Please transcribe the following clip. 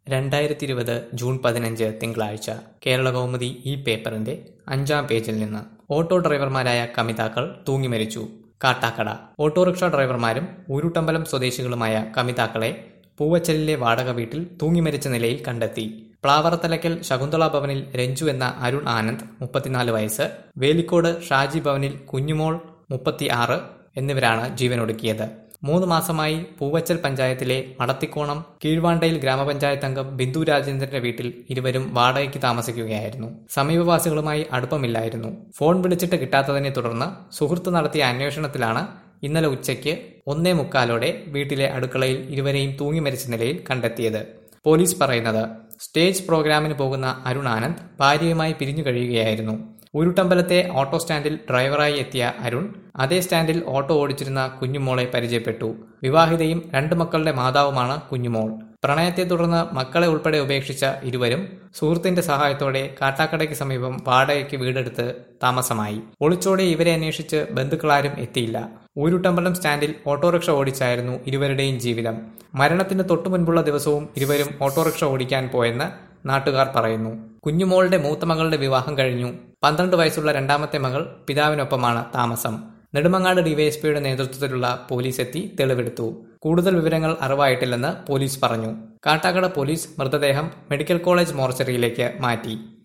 രണ്ടായിരത്തി ഇരുപത് ജൂൺ പതിനഞ്ച് തിങ്കളാഴ്ച കേരളകൗമുദി ഈ പേപ്പറിന്റെ അഞ്ചാം പേജിൽ നിന്ന് ഓട്ടോ ഡ്രൈവർമാരായ കമിതാക്കൾ തൂങ്ങിമരിച്ചു കാട്ടാക്കട ഓട്ടോറിക്ഷ ഡ്രൈവർമാരും ഊരുട്ടമ്പലം സ്വദേശികളുമായ കമിതാക്കളെ പൂവച്ചലിലെ വാടക വീട്ടിൽ തൂങ്ങിമരിച്ച നിലയിൽ കണ്ടെത്തി പ്ലാവറത്തലയ്ക്കൽ ശകുന്തള ഭവനിൽ രഞ്ജു എന്ന അരുൺ ആനന്ദ് മുപ്പത്തിനാല് വയസ്സ് വേലിക്കോട് ഷാജി ഭവനിൽ കുഞ്ഞുമോൾ മുപ്പത്തി ആറ് എന്നിവരാണ് ജീവനൊടുക്കിയത് മൂന്ന് മാസമായി പൂവച്ചൽ പഞ്ചായത്തിലെ മടത്തിക്കോണം കീഴ്വാണ്ടയിൽ ഗ്രാമപഞ്ചായത്ത് അംഗം ബിന്ദു രാജേന്ദ്രന്റെ വീട്ടിൽ ഇരുവരും വാടകയ്ക്ക് താമസിക്കുകയായിരുന്നു സമീപവാസികളുമായി അടുപ്പമില്ലായിരുന്നു ഫോൺ വിളിച്ചിട്ട് കിട്ടാത്തതിനെ തുടർന്ന് സുഹൃത്ത് നടത്തിയ അന്വേഷണത്തിലാണ് ഇന്നലെ ഉച്ചയ്ക്ക് ഒന്നേ മുക്കാലോടെ വീട്ടിലെ അടുക്കളയിൽ ഇരുവരെയും തൂങ്ങി മരിച്ച നിലയിൽ കണ്ടെത്തിയത് പോലീസ് പറയുന്നത് സ്റ്റേജ് പ്രോഗ്രാമിന് പോകുന്ന അരുൺ ആനന്ദ് ഭാര്യയുമായി പിരിഞ്ഞു കഴിയുകയായിരുന്നു ഉരുട്ടമ്പലത്തെ ഓട്ടോ സ്റ്റാൻഡിൽ ഡ്രൈവറായി എത്തിയ അരുൺ അതേ സ്റ്റാൻഡിൽ ഓട്ടോ ഓടിച്ചിരുന്ന കുഞ്ഞുമോളെ പരിചയപ്പെട്ടു വിവാഹിതയും രണ്ട് മക്കളുടെ മാതാവുമാണ് കുഞ്ഞുമോൾ പ്രണയത്തെ തുടർന്ന് മക്കളെ ഉൾപ്പെടെ ഉപേക്ഷിച്ച ഇരുവരും സുഹൃത്തിന്റെ സഹായത്തോടെ കാട്ടാക്കടയ്ക്ക് സമീപം വാടകയ്ക്ക് വീടെടുത്ത് താമസമായി ഒളിച്ചോടെ ഇവരെ അന്വേഷിച്ച് ബന്ധുക്കളാരും എത്തിയില്ല ഊരുട്ടമ്പലം സ്റ്റാൻഡിൽ ഓട്ടോറിക്ഷ ഓടിച്ചായിരുന്നു ഇരുവരുടെയും ജീവിതം മരണത്തിന് തൊട്ടു മുൻപുള്ള ദിവസവും ഇരുവരും ഓട്ടോറിക്ഷ ഓടിക്കാൻ പോയെന്ന് നാട്ടുകാർ പറയുന്നു കുഞ്ഞുമോളുടെ മൂത്ത മകളുടെ വിവാഹം കഴിഞ്ഞു പന്ത്രണ്ട് വയസ്സുള്ള രണ്ടാമത്തെ മകൾ പിതാവിനൊപ്പമാണ് താമസം നെടുമങ്ങാട് ഡിവൈഎസ്പിയുടെ നേതൃത്വത്തിലുള്ള പോലീസ് എത്തി തെളിവെടുത്തു കൂടുതൽ വിവരങ്ങൾ അറിവായിട്ടില്ലെന്ന് പോലീസ് പറഞ്ഞു കാട്ടാക്കട പോലീസ് മൃതദേഹം മെഡിക്കൽ കോളേജ് മോർച്ചറിയിലേക്ക് മാറ്റി